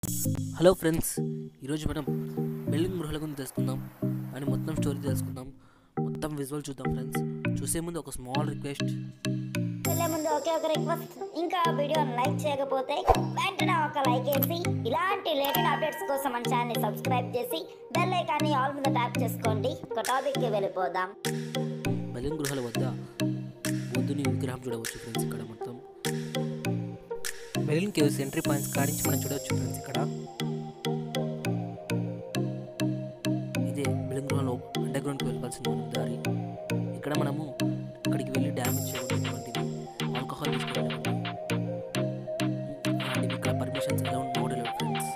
Hello friends ఈరోజు మనం building గృహాల గురించి తెలుసుకుందాం అని మొత్తం స్టోరీ తెలుసుకుందాం మొత్తం విజువల్ చూద్దాం ఫ్రెండ్స్ చూసే ముందు ఒక స్మాల్ రిక్వెస్ట్ వెళ్ళే ముందు ఒకే ఒక రిక్వెస్ట్ ఇంకా వీడియోని లైక్ చేయకపోతే వెంటనే ఒక లైక్ వేసి ఇలాంటి లేటెస్ట్ అప్డేట్స్ కోసం మన ఛానల్ని సబ్స్క్రైబ్ చేసి బెల్ ఐకాన్ని ఆల్ మీద ట్యాప్ చేసుకోండి ఒక టాపిక్కి వెళ్ళిపోదాం బిల్డింగ్ గృహాల వద్ద బుద్ధుని విగ్రహం చూడవచ్చు ఫ్రెండ్స్ ఇక్కడ మొత్తం బెలిన్ కేవ్స్ ఎంట్రీ పాయింట్స్ కాడించి మనం చూడవచ్చు ఫ్రెండ్స్ ఇక్కడ ఇదే బిల్డింగ్ గృహంలో అండర్ గ్రౌండ్కి వెళ్ళాల్సిన మనం దారి ఇక్కడ మనము అక్కడికి వెళ్ళి డ్యామేజ్ చేయకూడదు ఆల్కహాల్ తీసుకోవాలి అలాంటివి ఇక్కడ పర్మిషన్స్ ఎలా మోడల్ ఫ్రెండ్స్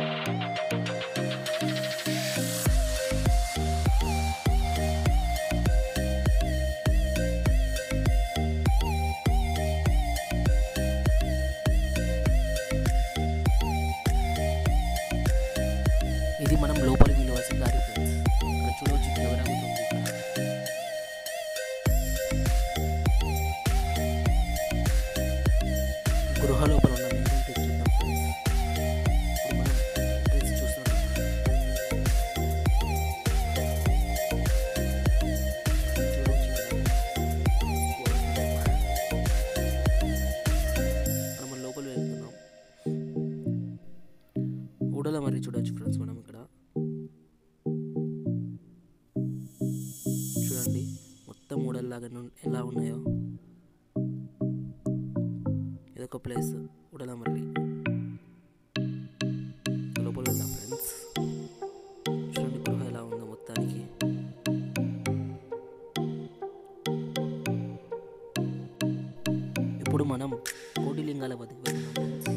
ఇది మనం లోపలికి వెళ్ళవలసిన దారి ఫ్రెండ్స్ ఇక్కడ చూడవచ్చు కెమెరా ఉంది ఇక్కడ గృహ లోపల ఉన్న ఏంటంటే చూద్దాం ఫ్రెండ్స్ ఇప్పుడు మనం ఎంట్రన్స్ చూస్తున్నాం చూడవచ్చు ఇక్కడ. మనం లోపల వెళ్తున్నాం ఊడల మరి చూడొచ్చు ఫ్రెండ్స్ మనం ఇక్కడ చూడండి మొత్తం ఊడల్లాగా ఎలా ఉన్నాయో ఇదొక ప్లేస్ ఉడల మర్రి లోపల వెళ్దాం ఫ్రెండ్స్ చూడండి గృహ ఎలా ఉందో మొత్తానికి ఇప్పుడు మనం కోటిలింగాల వద్దకు వెళ్దాం ఫ్రెండ్స్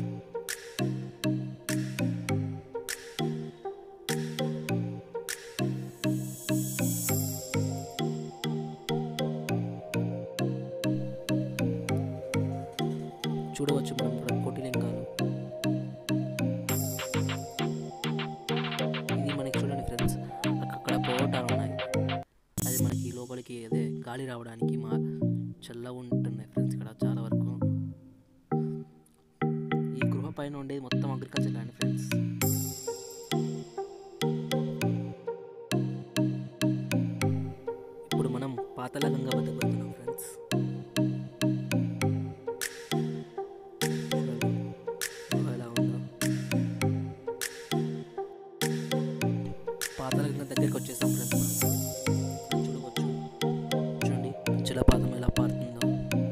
చూడవచ్చు మనం ఇక్కడ కోటిలింగాలు ఇది మనకి చూడండి ఫ్రెండ్స్ అక్కడ పోవటాలు ఉన్నాయి అది మనకి లోపలికి అదే గాలి రావడానికి మా చల్లగా ఉంటున్నాయి ఫ్రెండ్స్ ఇక్కడ చాలా వరకు ఈ గృహ పైన ఉండేది మొత్తం అగ్రికల్చర్ ల్యాండ్ ఫ్రెండ్స్ ఇప్పుడు మనం పాతల గంగ వద్దకు వెళ్తున్నాం ఫ్రెండ్స్ గుహ ఎలా ఉందో పాతాళ గంగ దగ్గరికి వచ్చేసాం ఫ్రెండ్స్ మనం చూడవచ్చు చూడండి జలపాతం ఎలా పారుతుందో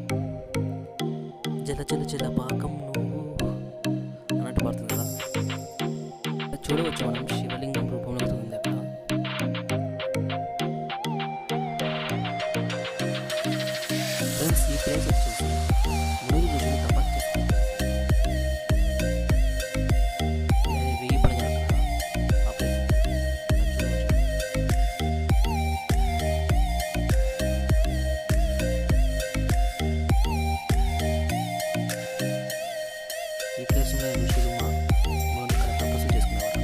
జల జల జలపాకం నువ్వు అన్నట్టు పారుతుంది కదా చూడవచ్చు మనం శివలింగం రూపంలో ఉంది అక్కడ ఫ్రెండ్స్ ఈ ప్లేస్ వచ్చేసి మునులు ఋషులు తపస్సు చేసుకున్నారు. అది వెయ్యి పడగల అక్కడ ఆ ప్లేస్ అది చూడవచ్చు. ఈ ప్లేస్ ఉన్న ఋషులు మా మునులు ఇక్కడ తపస్సు చేసుకునేవారు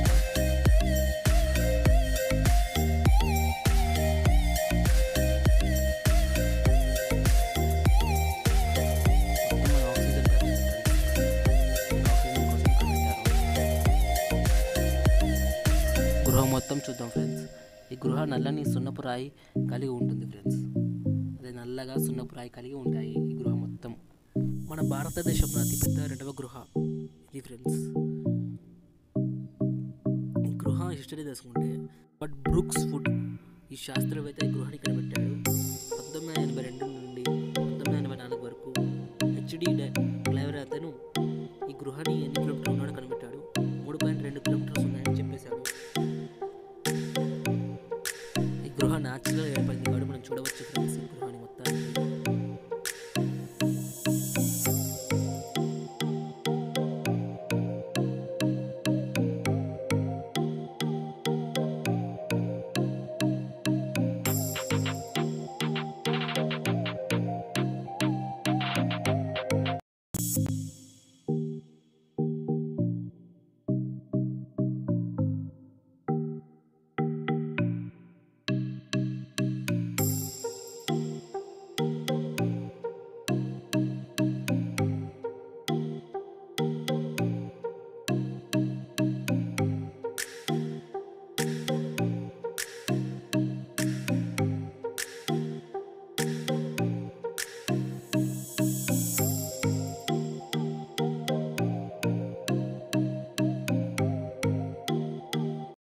మొత్తం మన ఆక్సిజన్ ఆక్సిజన్ కోసం కనిపెట్టారు గృహ మొత్తం చూద్దాం ఫ్రెండ్స్ ఈ గృహ నల్లని సున్నపు రాయి కలిగి ఉంటుంది ఫ్రెండ్స్ అదే నల్లగా సున్నపు రాయి కలిగి ఉంటాయి ఈ గృహ మొత్తం మన భారతదేశంలో అతిపెద్ద రెండవ గృహ ఇది ఫ్రెండ్స్ ఈ గృహ హిస్టరీ తెలుసుకుంటే బట్ బ్రూక్స్ ఫుడ్ ఈ శాస్త్రవేత్త ఈ గృహాన్ని కనిపెట్టాడు పంతొమ్మిది వందల ఎనభై రెండు నుండి పంతొమ్మిది వందల ఎనభై నాలుగు వరకు హెచ్డి క్లైవర్ అతను ఈ గృహాన్ని ఎన్ని